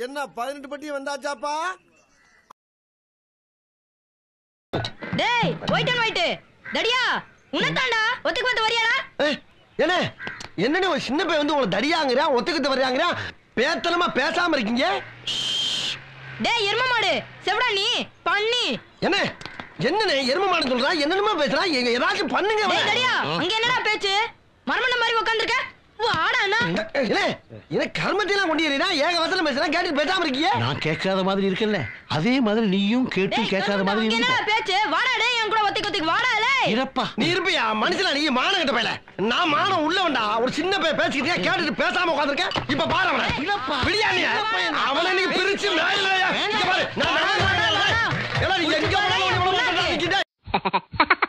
என்ன பதினெட்டு பட்டி வந்தாச்சாப்பா டேய் ஒயிட் அண்ட் ஒயிட் தடியா உன்னதாண்டா ஒத்துக்கு வந்து வரியாடா ஏய், என்ன என்னன்னு ஒரு சின்ன பையன் வந்து உங்களை தடியாங்கிறான் ஒத்துக்கிட்டு வர்றாங்கிறான் பேத்தனமா பேசாம இருக்கீங்க டேய் எரும மாடு செவடா நீ பண்ணி என்ன என்னண்ணே எரும மாடு சொல்றா என்னென்னமோ பேசுறா எங்க ஏதாச்சும் பண்ணுங்க டேய் அவனை. தடியா அங்க என்னடா பேச்சு மர்மண்ட மாதிரி உட்கார்ந்திருக்க வாடா அண்ணா என்ன என்ன கர்மத்தையெல்லாம் கொண்டு ஏறினா ஏக வசனம் பேசுறா கேட்டு பேசாம இருக்கீங்க நான் கேட்காத மாதிரி இருக்கேன்ல அதே மாதிரி நீயும் கேட்டு டேய் கேட்காத மாதிரி அங்க என்னடா இருந்துக்கோ. பேச்சு வாடா டேய் என் கூட ஒத்திக்கு ஒத்திக்கு வாடா லே இறப்பா நீ இருப்பியா மனுஷனா நீ மானம் கட்ட பையல நான் மானம் உள்ள வந்தா ஒரு சின்ன பையன் பேசிக்கிட்டே கேட்டுட்டு பேசாம உட்கார்ந்திருக்கேன் இப்ப பாரு அவனை விடியா நீ அவனை நீ பிரிச்சு மேல இங்க பாரு நான் நான் நான் நான் நான். ஏடா, நீ எங்க போனாலும் உன்னை விட மாட்டேன்டா, நிக்கிட்டே.